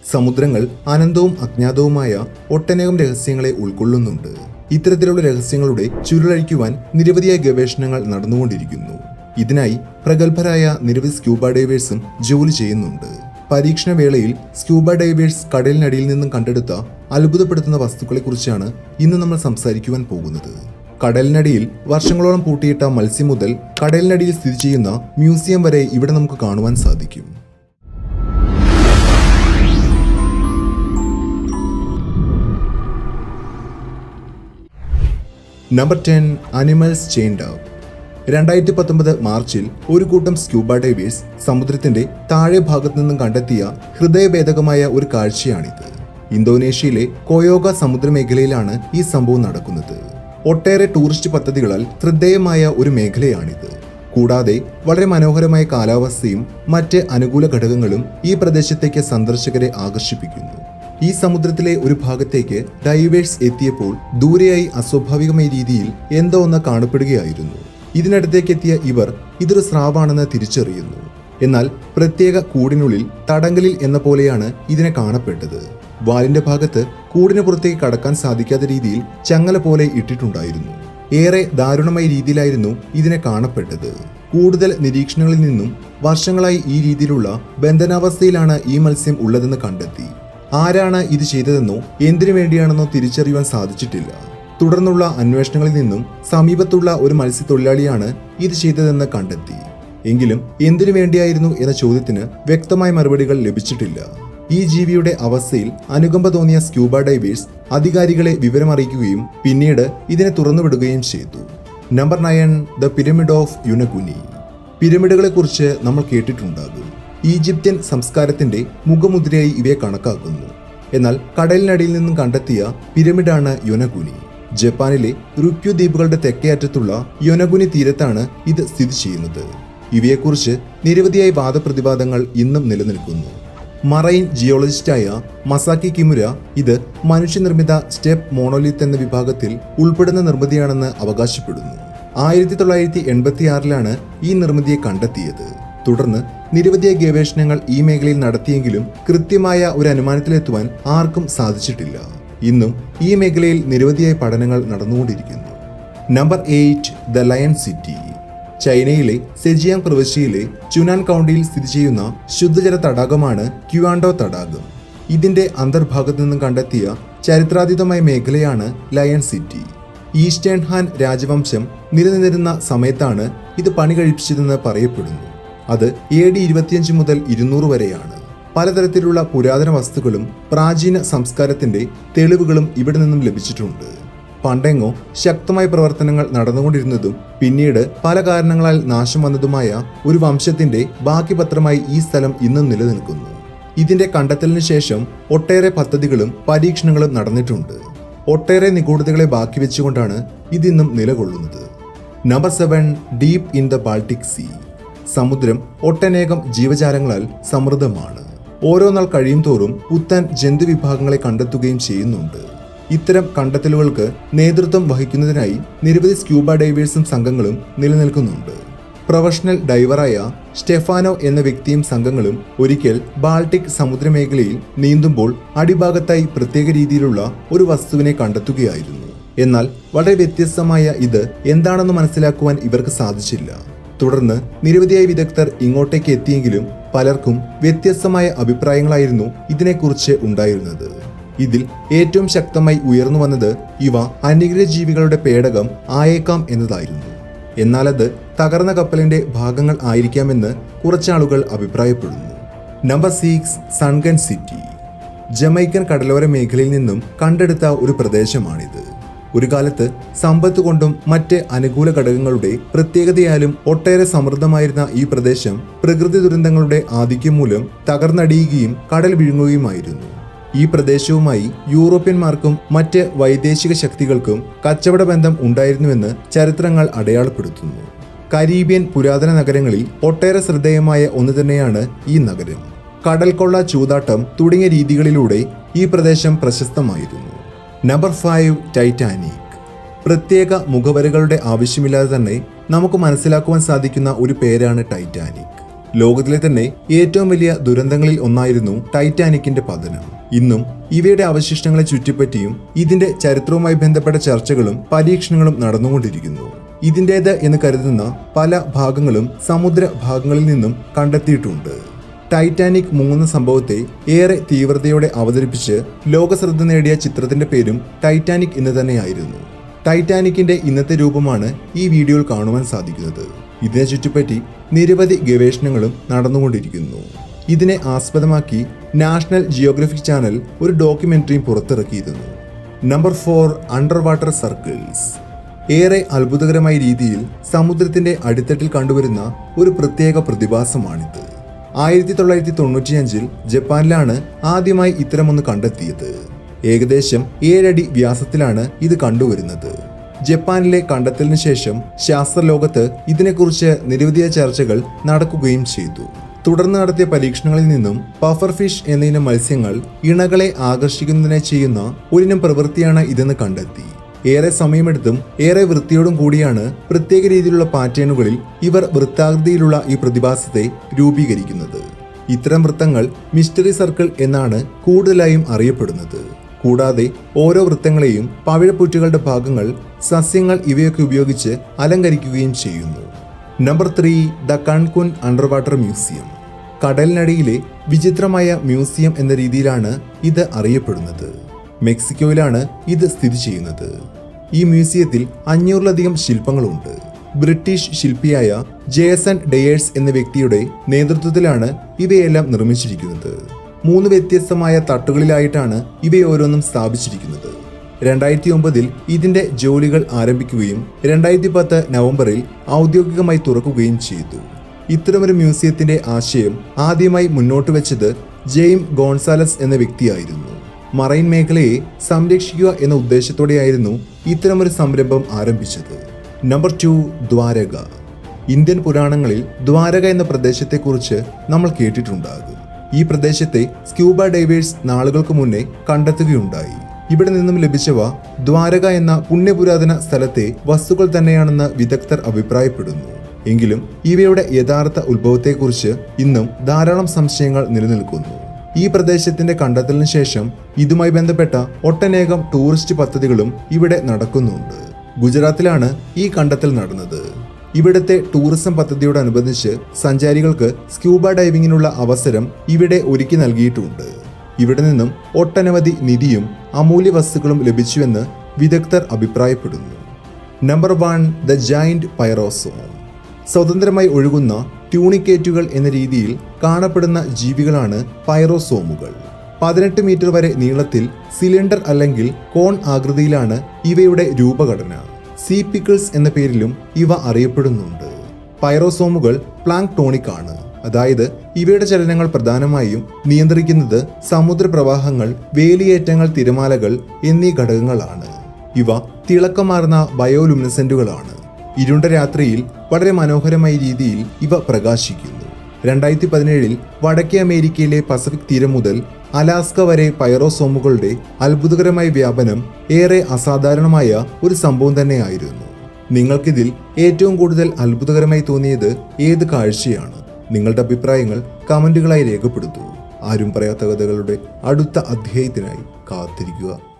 സമുദ്രങ്ങൾ അനന്തവും അജ്ഞാതവുമായ ഒട്ടനേകം രഹസ്യങ്ങളെ ഉൾക്കൊള്ളുന്നുണ്ട് ഇത്തരത്തിലുള്ള രഹസ്യങ്ങളുടെ ചുരുളഴിക്കുവാൻ നിരവധിയായ ഗവേഷണങ്ങൾ നടന്നുകൊണ്ടിരിക്കുന്നു ഇതിനായി പ്രഗത്ഭരായ നിരവധി സ്ക്യൂബ ഡൈവേഴ്സും ജോലി ചെയ്യുന്നുണ്ട് പരീക്ഷണ വേളയിൽ സ്ക്യൂബ ഡൈവേഴ്സ് കടലിനടിയിൽ നിന്നും കണ്ടെടുത്ത അത്ഭുതപ്പെടുത്തുന്ന വസ്തുക്കളെക്കുറിച്ചാണ് ഇന്ന് നമ്മൾ സംസാരിക്കുവാൻ പോകുന്നത് കടലിനടിയിൽ വർഷങ്ങളോളം പൂട്ടിയിട്ട മത്സ്യം മുതൽ കടലിനടിയിൽ സ്ഥിതി ചെയ്യുന്ന മ്യൂസിയം വരെ ഇവിടെ നമുക്ക് കാണുവാൻ സാധിക്കും number ten animals chained up രണ്ടായിരത്തി പത്തൊമ്പത് മാർച്ചിൽ ഒരു കൂട്ടം സ്ക്യൂബ ഡൈവേഴ്സ് സമുദ്രത്തിന്റെ താഴെ ഭാഗത്തു നിന്നും കണ്ടെത്തിയ ഹൃദയഭേദകമായ ഒരു കാഴ്ചയാണിത് ഇന്തോനേഷ്യയിലെ കൊയോഗ സമുദ്രമേഖലയിലാണ് ഈ സംഭവം നടക്കുന്നത് ഒട്ടേറെ ടൂറിസ്റ്റ് പദ്ധതികളാൽ ശ്രദ്ധേയമായ ഒരു മേഖലയാണിത് കൂടാതെ വളരെ മനോഹരമായ കാലാവസ്ഥയും മറ്റ് അനുകൂല ഘടകങ്ങളും ഈ പ്രദേശത്തേക്ക് സന്ദർശകരെ ആകർഷിപ്പിക്കുന്നു ഈ സമുദ്രത്തിലെ ഒരു ഭാഗത്തേക്ക് ഡൈവേഴ്സ് എത്തിയപ്പോൾ ദൂരെയായി അസ്വാഭാവികമായ രീതിയിൽ എന്തോ ഒന്ന് കാണപ്പെടുകയായിരുന്നു ഇതിനടുത്തേക്ക് എത്തിയ ഇവർ ഇതൊരു സ്രാവാണെന്ന് തിരിച്ചറിയുന്നു എന്നാൽ പ്രത്യേക കൂടിനുള്ളിൽ തടങ്കലിൽ എന്ന പോലെയാണ് ഇതിനെ കാണപ്പെട്ടത് വാലിന്റെ ഭാഗത്ത് കൂടിന് പുറത്തേക്ക് കടക്കാൻ സാധിക്കാത്ത രീതിയിൽ ചങ്ങല പോലെ ഇട്ടിട്ടുണ്ടായിരുന്നു ഏറെ ദാരുണമായ രീതിയിലായിരുന്നു ഇതിനെ കാണപ്പെട്ടത് കൂടുതൽ നിരീക്ഷണങ്ങളിൽ നിന്നും വർഷങ്ങളായി ഈ രീതിയിലുള്ള ബന്ധനാവസ്ഥയിലാണ് ഈ മത്സ്യം ഉള്ളതെന്ന് കണ്ടെത്തി ആരാണ് ഇത് ചെയ്തതെന്നോ എന്തിനു വേണ്ടിയാണെന്നോ തിരിച്ചറിയുവാൻ സാധിച്ചിട്ടില്ല തുടർന്നുള്ള അന്വേഷണങ്ങളിൽ നിന്നും സമീപത്തുള്ള ഒരു മത്സ്യത്തൊഴിലാളിയാണ് ഇത് ചെയ്തതെന്ന് കണ്ടെത്തി എങ്കിലും എന്തിനു വേണ്ടിയായിരുന്നു എന്ന ചോദ്യത്തിന് വ്യക്തമായ മറുപടികൾ ലഭിച്ചിട്ടില്ല ഈ ജീവിയുടെ അവസ്ഥയിൽ അനുകമ്പ തോന്നിയ സ്ക്യൂബ ഡൈവേഴ്സ് അധികാരികളെ വിവരമറിയിക്കുകയും പിന്നീട് ഇതിനെ തുറന്നുവിടുകയും ചെയ്തു number nine the pyramid of Yonaguni പിരമിഡുകളെക്കുറിച്ച് നമ്മൾ കേട്ടിട്ടുണ്ടാകും ഈജിപ്ത്യൻ സംസ്കാരത്തിന്റെ മുഖമുദ്രയായി ഇവയെ കണക്കാക്കുന്നു എന്നാൽ കടലിനടിയിൽ നിന്നും കണ്ടെത്തിയ പിരമിഡാണ് യൊനഗുനി ജപ്പാനിലെ റുക്യു ദ്വീപുകളുടെ തെക്കേ അറ്റത്തുള്ള യൊനഗുനി തീരത്താണ് ഇത് സ്ഥിതി ചെയ്യുന്നത് ഇവയെക്കുറിച്ച് നിരവധിയായ വാദപ്രതിവാദങ്ങൾ ഇന്നും നിലനിൽക്കുന്നു മറൈൻ ജിയോളജിസ്റ്റായ മസാക്കി കിമുര ഇത് മനുഷ്യനിർമ്മിത സ്റ്റെപ്പ് മോണോലിത്ത് എന്ന വിഭാഗത്തിൽ ഉൾപ്പെടുന്ന നിർമ്മിതിയാണെന്ന് അവകാശപ്പെടുന്നു ആയിരത്തി തൊള്ളായിരത്തി എൺപത്തിയാറിലാണ് ഈ നിർമ്മിതിയെ കണ്ടെത്തിയത് തുടർന്ന് നിരവധിയായ ഗവേഷണങ്ങൾ ഈ മേഖലയിൽ നടത്തിയെങ്കിലും കൃത്യമായ ഒരു അനുമാനത്തിലെത്തുവാൻ ആർക്കും സാധിച്ചിട്ടില്ല ഇന്നും ഈ മേഖലയിൽ നിരവധിയായ പഠനങ്ങൾ നടന്നുകൊണ്ടിരിക്കുന്നു number eight the lion city ചൈനയിലെ സെജിയാങ് പ്രവിശ്യയിലെ ചുനാൻ കൗണ്ടിയിൽ സ്ഥിതി ചെയ്യുന്ന ശുദ്ധജല തടാകമാണ് ക്യുവാൻഡോ തടാകം ഇതിന്റെ അന്തർഭാഗത്തു നിന്നും കണ്ടെത്തിയ ചരിത്രാതീതമായ മേഖലയാണ് ലയൺ സിറ്റി ഈസ്റ്റേൺ ഹാൻ രാജവംശം നിലനിന്നിരുന്ന സമയത്താണ് ഇത് പണി കഴിപ്പിച്ചതെന്ന് പറയപ്പെടുന്നു അത് എ ഡി ഇരുപത്തിയഞ്ച് മുതൽ ഇരുന്നൂറ് വരെയാണ് പലതരത്തിലുള്ള പുരാതന വസ്തുക്കളും പ്രാചീന സംസ്കാരത്തിന്റെ തെളിവുകളും ഇവിടെ നിന്നും ലഭിച്ചിട്ടുണ്ട് പണ്ടെങ്ങോ ശക്തമായ പ്രവർത്തനങ്ങൾ നടന്നുകൊണ്ടിരുന്നതും പിന്നീട് പല കാരണങ്ങളാൽ നാശം വന്നതുമായ ഒരു വംശത്തിന്റെ ബാക്കി പത്രമായി ഈ സ്ഥലം ഇന്നും നിലനിൽക്കുന്നു ഇതിന്റെ കണ്ടെത്തലിന് ശേഷം ഒട്ടേറെ പദ്ധതികളും പരീക്ഷണങ്ങളും നടന്നിട്ടുണ്ട് ഒട്ടേറെ നിഗൂഢതകളെ ബാക്കി വെച്ചുകൊണ്ടാണ് ഇതിന്നും നിലകൊള്ളുന്നത് number seven deep in the Baltic sea സമുദ്രം ഒട്ടനേകം ജീവജാലങ്ങളാൽ സമൃദ്ധമാണ് ഓരോ നാൾ കഴിയും തോറും പുത്തൻ ജന്തുവിഭാഗങ്ങളെ കണ്ടെത്തുകയും ചെയ്യുന്നുണ്ട് ഇത്തരം കണ്ടെത്തലുകൾക്ക് നേതൃത്വം വഹിക്കുന്നതിനായി നിരവധി സ്ക്യൂബ ഡൈവേഴ്സും സംഘങ്ങളും നിലനിൽക്കുന്നുണ്ട് പ്രൊഫഷണൽ ഡൈവറായ സ്റ്റെഫാനോ എന്ന വ്യക്തിയും സംഘങ്ങളും ഒരിക്കൽ ബാൾട്ടിക് സമുദ്രമേഖലയിൽ നീന്തുമ്പോൾ അടിഭാഗത്തായി പ്രത്യേക രീതിയിലുള്ള ഒരു വസ്തുവിനെ കണ്ടെത്തുകയായിരുന്നു എന്നാൽ വളരെ വ്യത്യസ്തമായ ഇത് എന്താണെന്ന് മനസ്സിലാക്കുവാൻ ഇവർക്ക് സാധിച്ചില്ല തുടർന്ന് നിരവധിയായ വിദഗ്ധർ ഇങ്ങോട്ടേക്ക് എത്തിയെങ്കിലും പലർക്കും വ്യത്യസ്തമായ അഭിപ്രായങ്ങളായിരുന്നു ഇതിനെക്കുറിച്ച് ഉണ്ടായിരുന്നത് ഇതിൽ ഏറ്റവും ശക്തമായി ഉയർന്നു വന്നത് ഇവ അന്യഗ്രഹ ജീവികളുടെ പേടകം ആയേക്കാം എന്നതായിരുന്നു എന്നാൽ അത് തകർന്ന കപ്പലിന്റെ ഭാഗങ്ങൾ ആയിരിക്കാമെന്ന് കുറച്ചാളുകൾ അഭിപ്രായപ്പെടുന്നു number six sunken city Jamaican കടലോര മേഖലയിൽ നിന്നും കണ്ടെടുത്ത ഒരു പ്രദേശമാണിത് ഒരു കാലത്ത് സമ്പത്ത് കൊണ്ടും മറ്റ് അനുകൂല ഘടകങ്ങളുടെ പ്രത്യേകതയാലും ഒട്ടേറെ സമൃദ്ധമായിരുന്ന ഈ പ്രദേശം പ്രകൃതി ദുരന്തങ്ങളുടെ ആധിക്യം മൂലം തകർന്നടിയുകയും കടൽ വിഴുങ്ങുകയുമായിരുന്നു ഈ പ്രദേശവുമായി യൂറോപ്യന്മാർക്കും മറ്റ് വൈദേശിക ശക്തികൾക്കും കച്ചവട ബന്ധം ഉണ്ടായിരുന്നുവെന്ന് ചരിത്രങ്ങൾ അടയാളപ്പെടുത്തുന്നു കരീബിയൻ പുരാതന നഗരങ്ങളിൽ ഒട്ടേറെ ശ്രദ്ധേയമായ ഒന്ന് തന്നെയാണ് ഈ നഗരം കടൽക്കൊള്ള ചൂതാട്ടം തുടങ്ങിയ രീതികളിലൂടെ ഈ പ്രദേശം പ്രശസ്തമായിരുന്നു നമ്പർ ഫൈവ് ടൈറ്റാനിക് പ്രത്യേക മുഖവരകളുടെ ആവശ്യമില്ലാതെ തന്നെ നമുക്ക് മനസ്സിലാക്കുവാൻ സാധിക്കുന്ന ഒരു പേരാണ് ടൈറ്റാനിക് ലോകത്തിലെ തന്നെ ഏറ്റവും വലിയ ദുരന്തങ്ങളിൽ ഒന്നായിരുന്നു ടൈറ്റാനിക്കിന്റെ പതനം ഇന്നും ഇവയുടെ അവശിഷ്ടങ്ങളെ ചുറ്റിപ്പറ്റിയും ഇതിന്റെ ചരിത്രവുമായി ബന്ധപ്പെട്ട ചർച്ചകളും പരീക്ഷണങ്ങളും നടന്നുകൊണ്ടിരിക്കുന്നു ഇതിൻ്റേത് എന്ന് കരുതുന്ന പല ഭാഗങ്ങളും സമുദ്ര ഭാഗങ്ങളിൽ നിന്നും കണ്ടെത്തിയിട്ടുണ്ട് ടൈറ്റാനിക് മുങ്ങുന്ന സംഭവത്തെ ഏറെ തീവ്രതയോടെ അവതരിപ്പിച്ച് ലോകശ്രദ്ധ നേടിയ ചിത്രത്തിന്റെ പേരും ടൈറ്റാനിക് എന്ന് തന്നെയായിരുന്നു ടൈറ്റാനിക്കിന്റെ ഇന്നത്തെ രൂപമാണ് ഈ വീഡിയോയിൽ കാണുവാൻ സാധിക്കുന്നത് ഇതിനെ ചുറ്റിപ്പറ്റി നിരവധി ഗവേഷണങ്ങളും നടന്നുകൊണ്ടിരിക്കുന്നു ഇതിനെ ആസ്പദമാക്കി നാഷണൽ ജിയോഗ്രഫിക് ചാനൽ ഒരു ഡോക്യുമെന്ററിയും പുറത്തിറക്കിയിരുന്നു number four under water circles ഏറെ അത്ഭുതകരമായ രീതിയിൽ സമുദ്രത്തിന്റെ അടിത്തട്ടിൽ കണ്ടുവരുന്ന ഒരു പ്രത്യേക പ്രതിഭാസമാണിത് ആയിരത്തി തൊള്ളായിരത്തി തൊണ്ണൂറ്റിയഞ്ചിൽ ജപ്പാനിലാണ് ആദ്യമായി ഇത്തരമൊന്ന് കണ്ടെത്തിയത് ഏകദേശം ഏഴടി വ്യാസത്തിലാണ് ഇത് കണ്ടുവരുന്നത് ജപ്പാനിലെ കണ്ടെത്തലിന് ശേഷം ശാസ്ത്രലോകത്ത് ഇതിനെക്കുറിച്ച് നിരവധിയ ചർച്ചകൾ നടക്കുകയും ചെയ്തു തുടർന്ന് നടത്തിയ പരീക്ഷണങ്ങളിൽ നിന്നും പഫർ ഫിഷ് എന്നയിനം മത്സ്യങ്ങൾ ഇണകളെ ആകർഷിക്കുന്നതിനെ ചെയ്യുന്ന ഒരിനം പ്രവൃത്തിയാണ് ഇതെന്ന് കണ്ടെത്തി ഏറെ സമയമെടുത്തും ഏറെ വൃത്തിയോടും കൂടിയാണ് പ്രത്യേക രീതിയിലുള്ള പാറ്റേണുകളിൽ ഇവർ വൃത്താകൃതിയിലുള്ള ഈ പ്രതിഭാസത്തെ രൂപീകരിക്കുന്നത് ഇത്തരം വൃത്തങ്ങൾ മിസ്റ്ററി സർക്കിൾ എന്നാണ് കൂടുതലായും അറിയപ്പെടുന്നത് കൂടാതെ ഓരോ വൃത്തങ്ങളെയും പവിഴപ്പുറ്റുകളുടെ ഭാഗങ്ങൾ സസ്യങ്ങൾ ഇവയൊക്കെ ഉപയോഗിച്ച് അലങ്കരിക്കുകയും ചെയ്യുന്നു number three the Cancun under water museum കടലിനടിയിലെ വിചിത്രമായ മ്യൂസിയം എന്ന രീതിയിലാണ് ഇത് അറിയപ്പെടുന്നത് മെക്സിക്കോയിലാണ് ഇത് സ്ഥിതി ചെയ്യുന്നത് ഈ മ്യൂസിയത്തിൽ അഞ്ഞൂറിലധികം ശില്പങ്ങളുണ്ട് ബ്രിട്ടീഷ് ശില്പിയായ ജേസൺ ഡെയേഴ്സ് എന്ന വ്യക്തിയുടെ നേതൃത്വത്തിലാണ് ഇവയെല്ലാം നിർമ്മിച്ചിരിക്കുന്നത് മൂന്ന് വ്യത്യസ്തമായ തട്ടുകളിലായിട്ടാണ് ഇവയോരോന്നും സ്ഥാപിച്ചിരിക്കുന്നത് രണ്ടായിരത്തി ഒമ്പതിൽ ഇതിന്റെ ജോലികൾ ആരംഭിക്കുകയും രണ്ടായിരത്തി പത്ത് നവംബറിൽ ഔദ്യോഗികമായി തുറക്കുകയും ചെയ്തു ഇത്തരമൊരു മ്യൂസിയത്തിന്റെ ആശയം ആദ്യമായി മുന്നോട്ട് വെച്ചത് ജെയിം ഗോൺസാലസ് എന്ന വ്യക്തിയായിരുന്നു മറൈൻ മേഖലയെ സംരക്ഷിക്കുക എന്ന ഉദ്ദേശത്തോടെയായിരുന്നു ഇത്തരമൊരു സംരംഭം ആരംഭിച്ചത് നമ്പർ ടു ദ്വാരക ഇന്ത്യൻ പുരാണങ്ങളിൽ ദ്വാരക എന്ന പ്രദേശത്തെക്കുറിച്ച് നമ്മൾ കേട്ടിട്ടുണ്ടാകും ഈ പ്രദേശത്തെ സ്ക്യൂബ ഡൈവേഴ്സ് നാളുകൾക്ക് മുന്നേ കണ്ടെത്തുകയുണ്ടായി ഇവിടെ നിന്നും ലഭിച്ചവ ദ്വാരക എന്ന പുണ്യപുരാതന സ്ഥലത്തെ വസ്തുക്കൾ തന്നെയാണെന്ന് വിദഗ്ധർ അഭിപ്രായപ്പെടുന്നു എങ്കിലും ഇവയുടെ യഥാർത്ഥ ഉത്ഭവത്തെക്കുറിച്ച് ഇന്നും ധാരാളം സംശയങ്ങൾ നിലനിൽക്കുന്നു ഈ പ്രദേശത്തിന്റെ കണ്ടെത്തലിന് ശേഷം ഇതുമായി ബന്ധപ്പെട്ട ഒട്ടനേകം ടൂറിസ്റ്റ് പദ്ധതികളും ഇവിടെ നടക്കുന്നുണ്ട് ഗുജറാത്തിലാണ് ഈ കണ്ടെത്തൽ നടന്നത് ഇവിടുത്തെ ടൂറിസം പദ്ധതിയോടനുബന്ധിച്ച് സഞ്ചാരികൾക്ക് സ്ക്യൂബ ഡൈവിങ്ങിനുള്ള അവസരം ഇവിടെ ഒരുക്കി നൽകിയിട്ടുണ്ട് ഇവിടെ നിന്നും ഒട്ടനവധി നിധിയും അമൂല്യ വസ്തുക്കളും ലഭിച്ചുവെന്ന് വിദഗ്ധർ അഭിപ്രായപ്പെടുന്നു number one the giant pyrosome സ്വതന്ത്രമായി ഒഴുകുന്ന ട്യൂണിക്കേറ്റുകൾ എന്ന രീതിയിൽ കാണപ്പെടുന്ന ജീവികളാണ് പൈറോസോമുകൾ പതിനെട്ട് മീറ്റർ വരെ നീളത്തിൽ സിലിണ്ടർ അല്ലെങ്കിൽ കോൺ ആകൃതിയിലാണ് ഇവയുടെ രൂപഘടന സീ പിക്കിൾസ് എന്ന പേരിലും ഇവ അറിയപ്പെടുന്നുണ്ട് പൈറോസോമുകൾ പ്ലാങ്ക്ടോണിക് ആണ് അതായത് ഇവയുടെ ചലനങ്ങൾ പ്രധാനമായും നിയന്ത്രിക്കുന്നത് സമുദ്രപ്രവാഹങ്ങൾ വേലിയേറ്റങ്ങൾ തിരമാലകൾ എന്നീ ഘടകങ്ങളാണ് ഇവ തിളക്കമാർന്ന ബയോലുമിനസെന്റുകളാണ് ഇരുണ്ട രാത്രിയിൽ വളരെ മനോഹരമായ രീതിയിൽ ഇവ പ്രകാശിക്കുന്നു രണ്ടായിരത്തി പതിനേഴിൽ വടക്കേ അമേരിക്കയിലെ പസഫിക് തീരം മുതൽ അലാസ്ക വരെ പൈറോസോമുകളുടെ അത്ഭുതകരമായ വ്യാപനം ഏറെ അസാധാരണമായ ഒരു സംഭവം തന്നെയായിരുന്നു നിങ്ങൾക്കിതിൽ ഏറ്റവും കൂടുതൽ അത്ഭുതകരമായി തോന്നിയത് ഏത് കാഴ്ചയാണ് നിങ്ങളുടെ അഭിപ്രായങ്ങൾ കമന്റുകളായി രേഖപ്പെടുത്തൂ ആരും പറയാത്ത കഥകളുടെ അടുത്ത അധ്യായത്തിനായി കാത്തിരിക്കുക